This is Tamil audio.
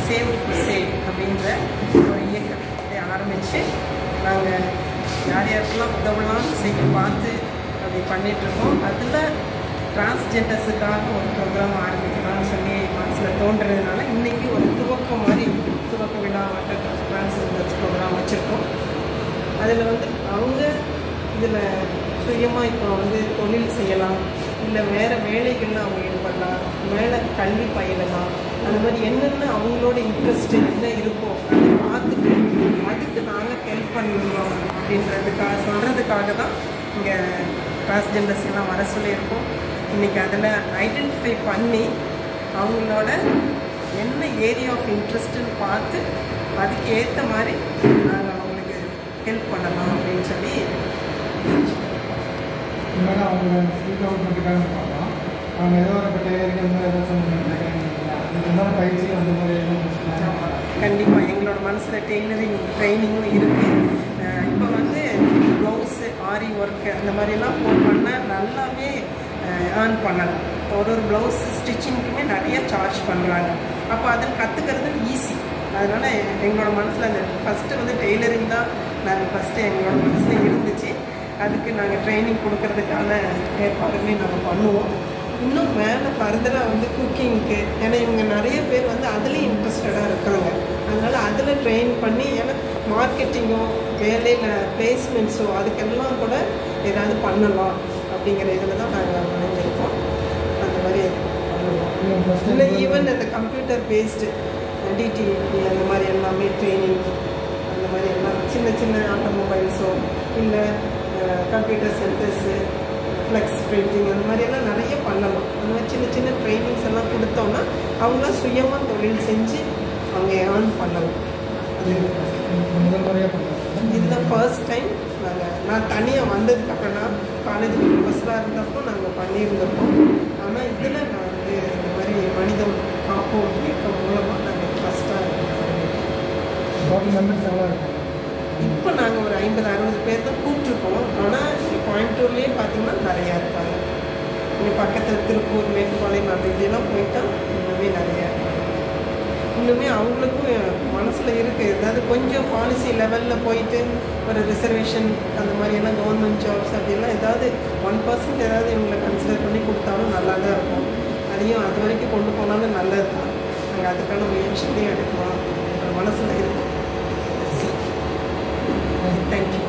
சேவ் சேவ் அப்படின்ற ஒரு இயக்கத்தை ஆரம்பித்து நாங்கள் யார் யாருக்கெல்லாம் உதவலாம் செய்ய பார்த்து அப்படி பண்ணிகிட்ருக்கோம் அதில் டிரான்ஸ்ஜெண்டர்ஸுக்காக ஒரு ப்ரோக்ராம் ஆரம்பிக்கலாம்னு சொல்லி மனசில் தோன்றதுனால இன்றைக்கி ஒரு துவக்கம் மாதிரி துவக்க விழா டிரான்ஸ்ஜெண்டர்ஸ் ப்ரோக்ராம் வச்சுருக்கோம் அதில் வந்து அவங்க இதில் சுயமாக இப்போ வந்து தொழில் செய்யலாம் இல்லை வேறு வேலைகளில் அவங்க ஈடுபடலாம் மேலே கல்வி பயிலலாம் அந்த மாதிரி என்னென்ன அவங்களோட இன்ட்ரெஸ்ட் என்ன இருக்கோ அதை பார்த்துட்டு அதுக்கு நாங்கள் ஹெல்ப் பண்ணணும் அப்படின்றதுக்காக சொல்கிறதுக்காக தான் இங்கே டிரான்ஸ்ஜெண்டர்ஸ் எல்லாம் வர சொல்லியிருக்கோம் இன்றைக்கி அதில் ஐடென்டிஃபை பண்ணி அவங்களோட என்ன ஏரியா ஆஃப் இன்ட்ரெஸ்ட்டுன்னு பார்த்து அதுக்கு ஏற்ற மாதிரி நாங்கள் அவங்களுக்கு ஹெல்ப் பண்ணலாம் அப்படின்னு சொல்லி முன்னாடி அவங்க ஸ்பீக் அவுட் பண்ணிட்டாங்க பார்க்கலாம் அவங்க ஏதோ ஒரு இப்போ டெய்லரிங் மாதிரி ஏதோ சொன்னாங்க இதுக்கு மாதிரி பயிற்சி அந்த மாதிரி எதுவும் கொடுத்துருக்காங்க. கண்டிப்பாக எங்களோட மனசில் டெய்லரிங் ட்ரைனிங்கும் இருக்குது இப்போ வந்து ப்ளவுஸு ஆரி ஒர்க்கு அந்த மாதிரிலாம் போ பண்ணால் நல்லாவே ஏர்ன் பண்ணலாம் ஒரு ஒரு ப்ளவுஸ் ஸ்டிச்சிங்க்குமே நிறைய சார்ஜ் பண்ணுறாங்க அப்போ அதில் கற்றுக்கிறது ஈஸி அதனால் எங்களோட மனசில் அந்த ஃபஸ்ட்டு வந்து டெய்லரிங் தான் நாங்கள் ஃபஸ்ட்டு எங்களோட மனசில் இருந்துச்சு அதுக்கு நாங்கள் ட்ரைனிங் கொடுக்கறதுக்கான ஏற்பாடுமே நாங்கள் பண்ணுவோம் இன்னும் மேலே ஃபர்தராக வந்து குக்கிங்க்கு ஏன்னா இவங்க நிறைய பேர் வந்து அதுலேயும் இன்ட்ரெஸ்டடாக இருக்காங்க அதனால் அதில் ட்ரெயின் பண்ணி ஏன்னா மார்க்கெட்டிங்கோ வேலையில் பிளேஸ்மெண்ட்ஸோ அதுக்கெல்லாம் கூட ஏதாவது பண்ணலாம் அப்படிங்கிற இதில் தான் நாங்கள் நினைஞ்சிருக்கோம் அந்த மாதிரி பண்ணுவோம் இல்லை ஃபஸ்ட்டு இல்லை ஈவன் அந்த கம்ப்யூட்டர் பேஸ்டு டிடிபி அந்த மாதிரி எல்லாமே ட்ரைனிங் அந்த மாதிரி எல்லாம் சின்ன சின்ன ஆட்டோமொபைல்ஸோ இல்லை கம்ப்யூட்டர் சென்டர்ஸு ஃப்ளெக்ஸ் பிரிண்டிங் அந்த மாதிரி எல்லாம் நிறைய பண்ணலாம் அந்த மாதிரி சின்ன சின்ன ட்ரைனிங்ஸ் எல்லாம் கொடுத்தோன்னா அவங்களாம் சுயமாக தொழில் செஞ்சு அவங்க ஏர்ன் பண்ணலாம் அது முதல் முறையாக பண்ணுறோம் இதுதான் ஃபர்ஸ்ட் டைம் நாங்கள் நான் தனியாக வந்ததுக்கு அப்புறம் நான் காலேஜ் ப்ரொஃபஸராக இருந்தப்போ நாங்கள் பண்ணியிருந்தப்போம் ஆனால் இதில் நான் வந்து இந்த மாதிரி மனிதம் காப்போம் இயக்கம் மூலமாக நாங்கள் ஃபஸ்ட்டாக டோட்டல் மெம்பர்ஸ் எவ்வளோ இருக்கும் இப்போ நாங்கள் ஒரு ஐம்பது அறுபது பேர் தான் கூப்பிட்ருக்கோம் ஆனால் இங்கே கோயம்புத்தூர்லேயே பார்த்தீங்கன்னா நிறையா இருக்காங்க இங்கே பக்கத்தில் திருப்பூர் மேட்டுப்பாளையம் அப்படி இப்படிலாம் போயிட்டா இன்னுமே நிறையா இருக்காங்க இன்னுமே அவங்களுக்கும் மனசில் இருக்குது ஏதாவது கொஞ்சம் பாலிசி லெவலில் போயிட்டு ஒரு ரிசர்வேஷன் அந்த மாதிரியெல்லாம் கவர்மெண்ட் ஜாப்ஸ் அப்படிலாம் ஏதாவது ஒன் பர்சன்ட் ஏதாவது இவங்களை கன்சிடர் பண்ணி கொடுத்தாலும் நல்லா தான் இருக்கும் அதையும் அது வரைக்கும் கொண்டு போனாலும் நல்லது தான் நாங்கள் அதுக்கான முயற்சியும் எடுக்கலாம் அப்படின்ற மனசில் இருக்கும் தேங்க்யூ